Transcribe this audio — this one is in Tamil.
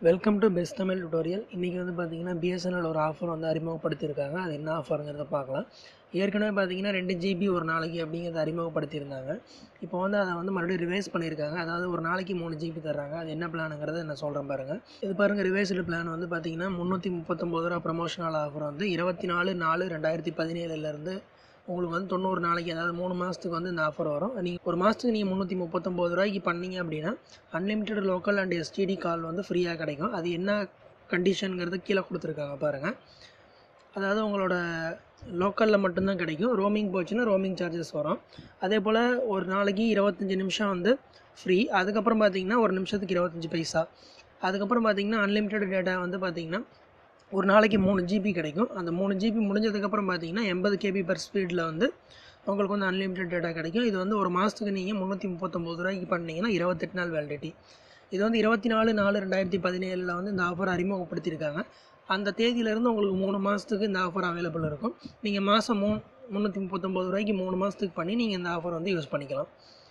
welcome to best Tamil tutorial இன்றைக்கி வந்து பார்த்தீங்கன்னா பிஎஸ்என்எல் ஒரு ஆஃபர் வந்து அறிமுகப்படுத்தியிருக்காங்க அது என்ன ஆஃபருங்கிறத பார்க்கலாம் ஏற்கனவே பார்த்தீங்கன்னா ரெண்டு ஜிபி ஒரு நாளைக்கு அப்படிங்கிறத அறிமுகப்படுத்தியிருந்தாங்க இப்போ வந்து அதை வந்து மறுபடியும் ரிவைஸ் பண்ணியிருக்காங்க அதாவது ஒரு நாளைக்கு மூணு ஜிபி தர்றாங்க அது என்ன பிளானுங்கிறத நான் சொல்கிறேன் பாருங்கள் இது பாருங்கள் ரிவைஸ்டு பிளான் வந்து பார்த்தீங்கன்னா முந்நூற்றி முப்பத்தொம்பது ரூபா ப்ரமோஷனல் ஆஃபர் வந்து இருபத்தி நாலு நாலு ரெண்டாயிரத்தி பதினேழுலேருந்து உங்களுக்கு வந்து தொண்ணூறு நாளைக்கு அதாவது மூணு மாதத்துக்கு வந்து இந்த ஆஃபர் வரும் நீங்கள் ஒரு மாதத்துக்கு நீங்கள் முந்நூற்றி முப்பத்தொம்போது ரூபாய்க்கு பண்ணீங்க அப்படின்னா unlimited local and STD call வந்து ஃப்ரீயாக கிடைக்கும் அது என்ன கண்டிஷனுங்கிறது கீழே கொடுத்துருக்காங்க பாருங்கள் அதாவது உங்களோட லோக்கலில் மட்டும்தான் கிடைக்கும் ரோமிங் போச்சுன்னா ரோமிங் சார்ஜஸ் வரும் அதே போல் ஒரு நாளைக்கு இருபத்தஞ்சி நிமிஷம் வந்து ஃப்ரீ அதுக்கப்புறம் பார்த்தீங்கன்னா ஒரு நிமிஷத்துக்கு இருபத்தஞ்சி பைசா அதுக்கப்புறம் பார்த்தீங்கன்னா அன்லிமிட்டெட் டேட்டா வந்து பார்த்தீங்கன்னா ஒரு நாளைக்கு மூணு ஜிபி கிடைக்கும் அந்த மூணு ஜிபி முடிஞ்சதுக்கப்புறம் பார்த்தீங்கன்னா எண்பது கேபி பர் ஸ்பீடில் வந்து உங்களுக்கு வந்து அன்லிமிட்டெட் டேட்டா கிடைக்கும் இது வந்து ஒரு மாதத்துக்கு நீங்கள் முந்நூற்றி முப்பத்தொம்பது ரூபாய்க்கு பண்ணீங்கன்னா இருபத்தெட்டு நாள் வேலிடிட்டி இது வந்து இருபத்தி நாலு நாலு ரெண்டாயிரத்தி பதினேழில் வந்து இந்த ஆஃபர் அறிமுகப்படுத்தியிருக்காங்க அந்த தேதியிலேருந்து உங்களுக்கு மூணு மாதத்துக்கு இந்த ஆஃபர் அவைலபிள் இருக்கும் நீங்கள் மாதம் மூ முந்நூற்றி முப்பத்தொம்பது ரூபாய்க்கு மூணு மாதத்துக்கு பண்ணி நீங்கள் இந்த ஆஃபர் வந்து யூஸ் பண்ணிக்கலாம்